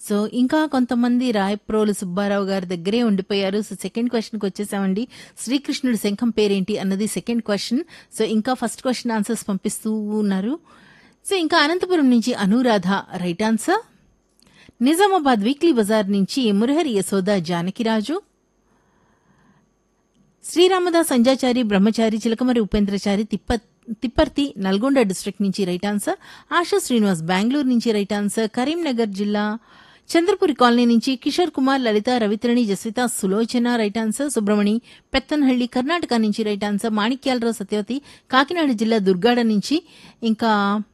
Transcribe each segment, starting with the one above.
so ఇంకా కొంతమంది రాయప్రోలు సుబ్బారావు గారి దగ్గరే ఉండిపోయారు సో సెకండ్ క్వశ్చన్కి వచ్చేసామండి శ్రీకృష్ణుడి శంఖం పేరేంటి అన్నది సెకండ్ క్వశ్చన్ సో ఇంకా ఫస్ట్ క్వశ్చన్ ఆన్సర్స్ పంపిస్తూ ఉన్నారు సో ఇంకా అనంతపురం నుంచి Anuradha right answer Nizamabad weekly Bazar నుంచి మురహరి యశోద జానకిరాజు శ్రీరామదాస్ సంజాచారి బ్రహ్మచారి చిలకమరి ఉపేంద్రచారి తిప్ప తిప్పర్తి నల్గొండ డిస్ట్రిక్ట్ నుంచి రైట్ ఆన్సర్ ఆశా శ్రీనివాస్ బెంగళూరు నుంచి రైట్ ఆన్సర్ కరీంనగర్ జిల్లా చంద్రపురి కాలనీ నుంచి కిషోర్ కుమార్ లలిత రవిత్రణి జస్విత సులోచన రైట్ ఆన్సర్ సుబ్రమణి పెత్తన్హళ్లి కర్ణాటక నుంచి రైట్ ఆన్సర్ మాణిక్యాలరావు సత్యవతి కాకినాడ జిల్లా దుర్గాడ నుంచి ఇంకా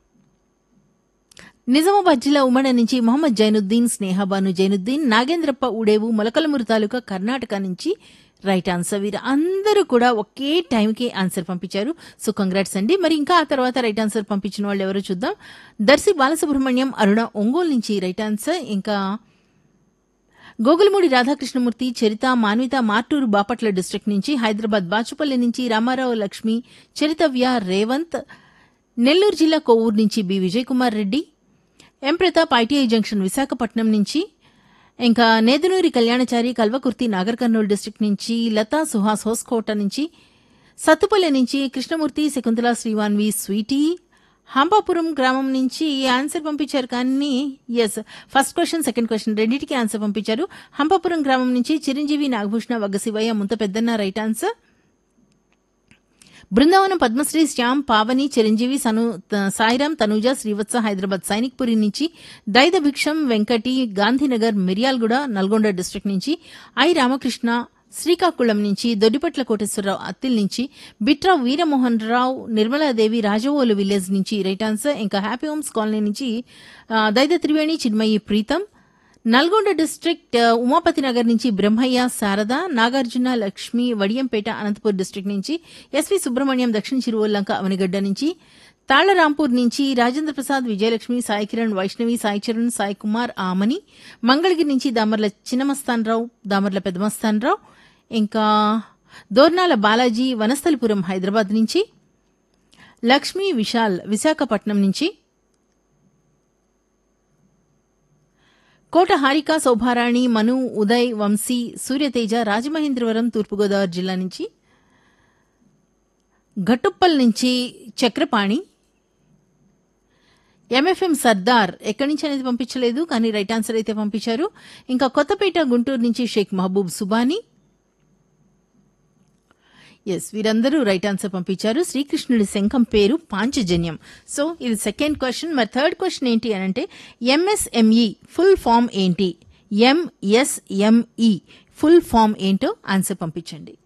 నిజామాబాద్ జిల్లా ఉమ్మడి నుంచి మొహమ్మద్ జైనుద్దీన్ స్నేహబాను జైనుద్దీన్ నాగేంద్రప్ప ఉడేవు మొలకలమూరు తాలూకా కర్ణాటక నుంచి రైట్ ఆన్సర్ వీరు అందరూ కూడా ఒకే టైంకి ఆన్సర్ పంపించారు సో కంగ్రాట్స్ అండి మరి ఇంకా ఆ తర్వాత రైట్ ఆన్సర్ పంపించిన వాళ్ళు ఎవరో చూద్దాం దర్శి బాలసుబ్రహ్మణ్యం అరుణ ఒంగోలు నుంచి రైట్ ఆన్సర్ ఇంకా గోగులమూడి రాధాకృష్ణమూర్తి చరిత మాన్విత మార్టూరు బాపట్ల డిస్ట్రిక్ట్ నుంచి హైదరాబాద్ బాచుపల్లి నుంచి రామారావు లక్ష్మి చరితవ్య రేవంత్ నెల్లూరు జిల్లా కొవ్వూరు నుంచి B Vijay Kumar Reddy M Pratap ITI junction Visakhapatnam నుంచి ఇంకా నేదునూరి కళ్యాణచారి కల్వకుర్తి నాగర్ కర్నూలు డిస్ట్రిక్ట్ నుంచి లతా సుహాస్ హోస్కోట నుంచి సత్తుపల్లి నుంచి కృష్ణమూర్తి శకుంతల శ్రీవాన్వి స్వీటీ హంపాపురం గ్రామం నుంచి ఆన్సర్ పంపించారు కానీ yes first question second question రెండింటికి ఆన్సర్ పంపించారు హంపాపురం గ్రామం నుంచి చిరంజీవి నాగభూషణ వగ్గశివయ్య ముంత పెద్దన్న రైట్ ఆన్సర్ బృందావనం పద్మశ్రీ శ్యామ్ పావని చిరంజీవి సను త- సాయిరాం తనూజ శ్రీవత్స హైదరాబాద్ సైనిక్పురి నుంచి దైద భిక్షం వెంకటి గాంధీనగర్ మిర్యాల్గూడ నల్గొండ డిస్ట్రిక్ట్ నుంచి ఐ రామకృష్ణ శ్రీకాకుళం నుంచి దొడ్డిపట్ల కోటేశ్వరరావు అత్తిల్ నుంచి బిట్రా వీరమోహన్ రావు నిర్మలాదేవి రాజవోలు విలేజ్ నుంచి రైట్ ఆన్సర్ ఇంకా హ్యాపీ హోమ్స్ కాలనీ నుంచి ఆ, దైద త్రివేణి చిన్మయి ప్రీతం నల్గొండ డిస్ట్రిక్ట్ ఆ, ఉమాపతి నగర్ నుంచి బ్రహ్మయ్య శారద నాగార్జున లక్ష్మి వడియంపేట అనంతపూర్ డిస్ట్రిక్ట్ నుంచి ఎస్వి సుబ్రహ్మణ్యం దక్షిణ చిరువల్లంక అవనిగడ్డ నుంచి తాళ్లరాంపూర్ నుంచి రాజేంద్ర ప్రసాద్ విజయలక్ష్మి సాయి కిరణ్ వైష్ణవి సాయి చరణ్ సాయి కుమార్ ఆమని మంగళగిరి నుంచి దామర్ల చిన్నమస్తాన్ రావు దామర్ల పెద్దమస్తాన్ రావు ఇంకా దోర్నాల బాలాజీ వనస్థలిపురం హైదరాబాద్ నుంచి లక్ష్మీ విశాల్ విశాఖపట్నం నుంచి కోట హారిక శోభారాణి మను ఉదయ్ వంశీ సూర్యతేజ రాజమహేంద్రవరం తూర్పుగోదావరి జిల్లా నుంచి ఘట్టుప్పల్ నుంచి చక్రపాణి ఎంఎఫ్ఎం సర్దార్ ఎక్కడి నుంచి అనేది పంపించలేదు కానీ రైట్ ఆన్సర్ అయితే పంపించారు ఇంకా కొత్తపేట గుంటూరు నుంచి షేక్ మహబూబ్ సుబానీ ఎస్ వీరందరూ రైట్ ఆన్సర్ పంపించారు శ్రీకృష్ణుడి శంఖం పేరు పాంచజన్యం సో ఇది సెకండ్ క్వశ్చన్ మరి థర్డ్ క్వశ్చన్ ఏంటి అని అంటే ఎంఎస్ఎంఈ ఫుల్ ఫామ్ ఏంటి ఎంఎస్ఎంఈ ఫుల్ ఫామ్ ఏంటో ఆన్సర్ పంపించండి